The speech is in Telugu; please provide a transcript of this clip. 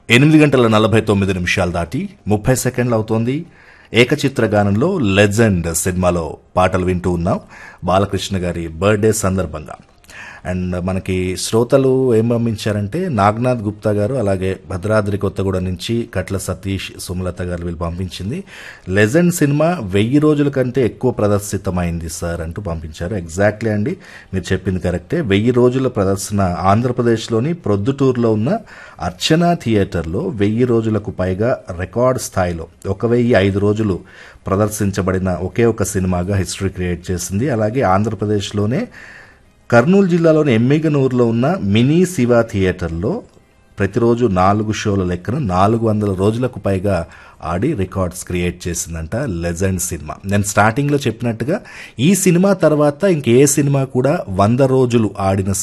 ఎనిమిది గంటల నలభై తొమ్మిది నిమిషాలు దాటి ముప్పై సెకండ్లు అవుతోంది ఏకచిత్ర గానంలో లెజెండ్ సినిమాలో పాటలు వింటూ ఉన్నాం బాలకృష్ణ గారి బర్త్డే సందర్భంగా అండ్ మనకి శ్రోతలు ఏం పంపించారంటే నాగ్నాథ్ గుప్తా గారు అలాగే భద్రాద్రి కొత్తగూడెం నుంచి కట్ల సతీష్ సుమలత గారు వీళ్ళు పంపించింది లెజెండ్ సినిమా వెయ్యి రోజుల కంటే ఎక్కువ ప్రదర్శితమైంది సార్ అంటూ పంపించారు ఎగ్జాక్ట్లీ అండి మీరు చెప్పింది కరెక్టే వెయ్యి రోజుల ప్రదర్శన ఆంధ్రప్రదేశ్లోని ప్రొద్దుటూరులో ఉన్న అర్చన థియేటర్లో వెయ్యి రోజులకు పైగా రికార్డ్ స్థాయిలో ఒక వెయ్యి ఐదు రోజులు ప్రదర్శించబడిన ఒకే ఒక సినిమాగా హిస్టరీ క్రియేట్ చేసింది అలాగే ఆంధ్రప్రదేశ్లోనే కర్నూలు జిల్లాలోని ఎమ్మిగనూరులో ఉన్న మినీ శివ థియేటర్లో ప్రతిరోజు నాలుగు షోల లెక్కన నాలుగు వందల రోజులకు పైగా ఆడి రికార్డ్స్ క్రియేట్ చేసిందంట లెజెండ్ సినిమా నేను స్టార్టింగ్లో చెప్పినట్టుగా ఈ సినిమా తర్వాత ఇంకే సినిమా కూడా వంద రోజులు ఆడిన